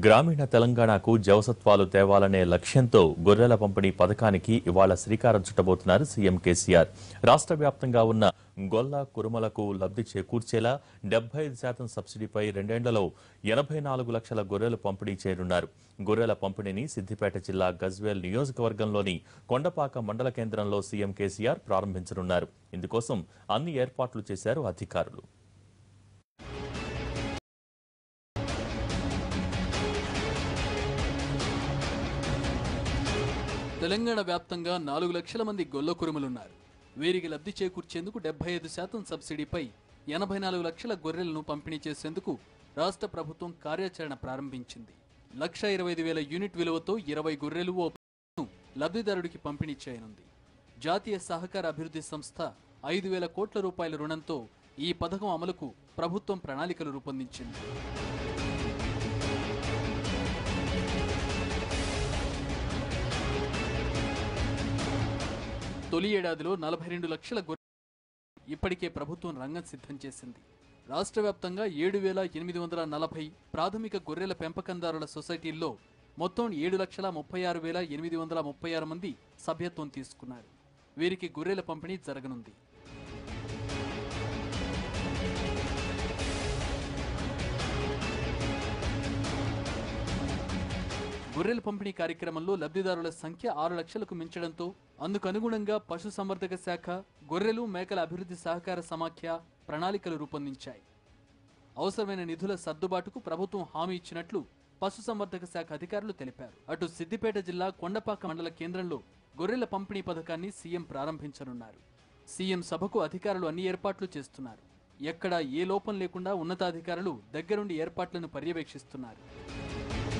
గ్రామీణ తెలంగాణకు జవసత్వాలు తేవాలనే లక్ష్యంతో గొర్రెల పంపిణీ పథకానికి ఇవాళ శ్రీకారం చుట్టబోతున్నారు సీఎం కేసీఆర్ రాష్ట్ర వ్యాప్తంగా ఉన్న గొల్ల కురుమలకు లబ్ధి చేకూర్చేలా డెబ్బై ఐదు శాతం సబ్సిడీపై రెండేళ్లలో ఎనభై నాలుగు లక్షల గొర్రెలు పంపిణీ చేయనున్నారు గొర్రెల పంపిణీని సిద్దిపేట జిల్లా గజ్వేల్ నియోజకవర్గంలోని కొండపాక మండల కేంద్రంలో సీఎం కేసీఆర్ ప్రారంభించనున్నారు ఇందుకోసం అన్ని ఏర్పాట్లు చేశారు అధికారులు తెలంగాణ వ్యాప్తంగా నాలుగు లక్షల మంది గొల్ల కురుమలున్నారు వీరికి లబ్ధి చేకూర్చేందుకు డెబ్బై ఐదు శాతం సబ్సిడీపై ఎనభై నాలుగు లక్షల గొర్రెలను పంపిణీ చేసేందుకు రాష్ట్ర ప్రభుత్వం కార్యాచరణ ప్రారంభించింది లక్ష ఇరవై ఐదు వేల యూనిట్ విలువతో ఇరవై గొర్రెలు ఓ ను లబ్ధిదారుడికి పంపిణీ చేయనుంది జాతీయ సహకార అభివృద్ధి సంస్థ ఐదు వేల కోట్ల రూపాయల రుణంతో ఈ పథకం అమలుకు ప్రభుత్వం ప్రణాళికలు రూపొందించింది తొలి ఏడాదిలో నలభై రెండు లక్షల గొర్రె ఇప్పటికే ప్రభుత్వం రంగం సిద్ధం చేసింది రాష్ట్ర వ్యాప్తంగా ఏడు వేల ఎనిమిది వందల నలభై ప్రాథమిక గొర్రెల పెంపకందారుల సొసైటీల్లో మొత్తం ఏడు లక్షల ముప్పై ఆరు వేల ఎనిమిది వందల ముప్పై ఆరు మంది సభ్యత్వం తీసుకున్నారు వీరికి గొర్రెల పంపిణీ జరగనుంది గొర్రెల పంపిణీ కార్యక్రమంలో లబ్ధిదారుల సంఖ్య ఆరు లక్షలకు మించడంతో అందుకు అనుగుణంగా పశుసంవర్ధక శాఖ గొర్రెలు మేకల అభివృద్ధి సహకార సమాఖ్య ప్రణాళికలు రూపొందించాయి అవసరమైన నిధుల సర్దుబాటుకు ప్రభుత్వం హామీ ఇచ్చినట్లు పశుసంవర్ధక శాఖ అధికారులు తెలిపారు అటు సిద్దిపేట జిల్లా కొండపాక మండల కేంద్రంలో గొర్రెల పంపిణీ పథకాన్ని సీఎం ప్రారంభించనున్నారు సీఎం సభకు అధికారులు అన్ని ఏర్పాట్లు చేస్తున్నారు ఎక్కడా ఏ లోపం లేకుండా ఉన్నతాధికారులు దగ్గరుండి ఏర్పాట్లను పర్యవేక్షిస్తున్నారు